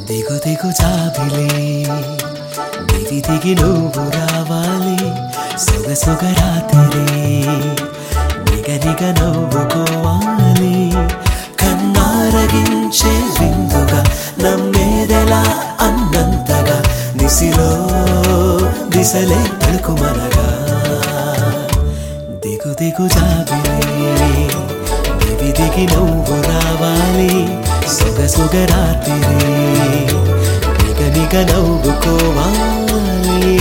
దిగు దిగు జాబిలి దిగి దిగి నువ్వు రావాలి సొగసొగ రాత్రి నిగ నిగ నవ్వుకోవాలి కన్నారగించే విందుగా నమ్మేదెలా అన్నంతగా దిశలో దిశలే తడుకుమనగా దిగు దిగు జాబిలి దిగి దిగి నువ్వు రావాలి సొగసొగ రాత్రి నిగ నిగ నవ్వుకోవాలి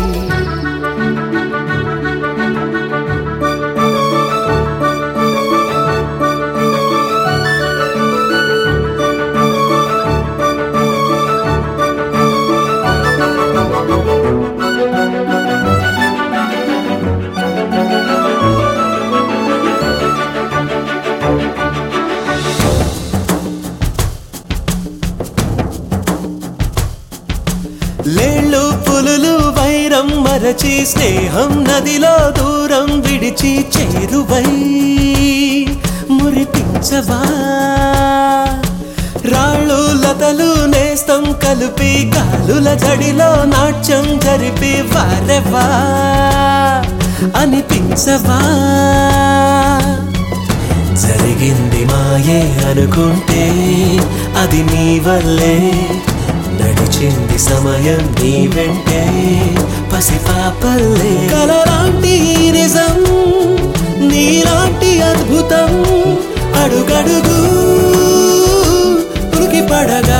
లేళ్ళు పులులు వైరం మరచి స్నేహం నదిలో దూరం విడిచి చేరువై మురిపించవా రాళ్ళు లతలు నేస్తం కలిపి కాలుల జడిలో నాట్యం జరిపి వారెవా అనిపించవా జరిగింది మాయే అనుకుంటే అది నీ వల్లే నడిచింది సమయం నీ వెంటే పసిపాపల్లే కలలాంటి ఈ నిజం నీలాంటి అద్భుతం అడుగడుగు ఉరికి పడగా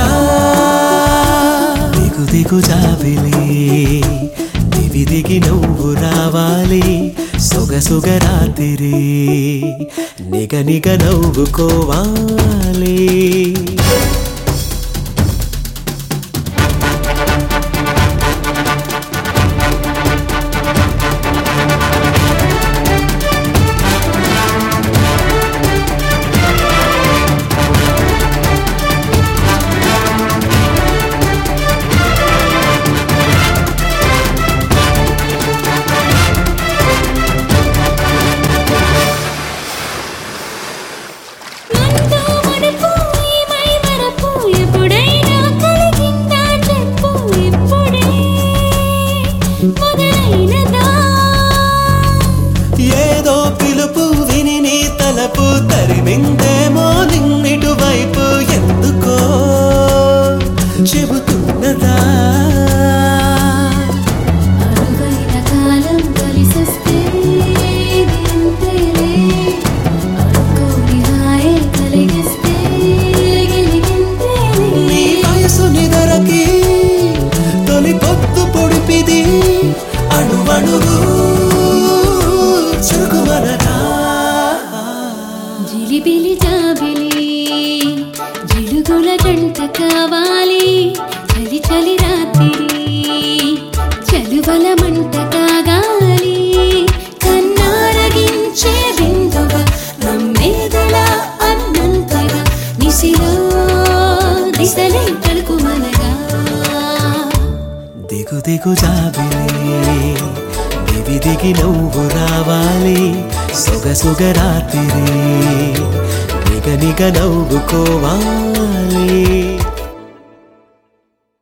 దిగు దిగు జాబిలి దివి దిగి నువ్వు రావాలి సొగసొగ రాత్రి నిగ నిగ నవ్వుకోవాలి మంటూ ముడుపు ఈ మై మరపు ఎప్పుడైనా కలిగిందా చెప్పు ఇప్పుడే మొదలైనదా ఏదో పిలుపు విని నీ తలపు తరిమిందేమో నిన్నిటు వైపు ఎందుకో చెబుతున్నదా అరుగైన కాలం కలిసొస్తే ఇది అంతేలే అనుకోని హాయే కలిగిస్తే గెలిగింతేలే నీ వయసు నిదరకి తొలి పొత్తు పొడిపిది అణువణువు చురుకుమనగా జిలిబిలి జాబిలి జిలుగుల గంట కావాలి చలి చలి రాత్రి చలువల మంట కాగాలి కన్నారగించే బిందుగా నమ్మేదలా అన్నంతగా నిసిలో దిశలే తడుకుమనగా దిగు దిగు జాబిలి దివి దిగి నువ్వు రావాలి సొగసొగ రాత్రి నిగ నిగ నవ్వుకోవాలి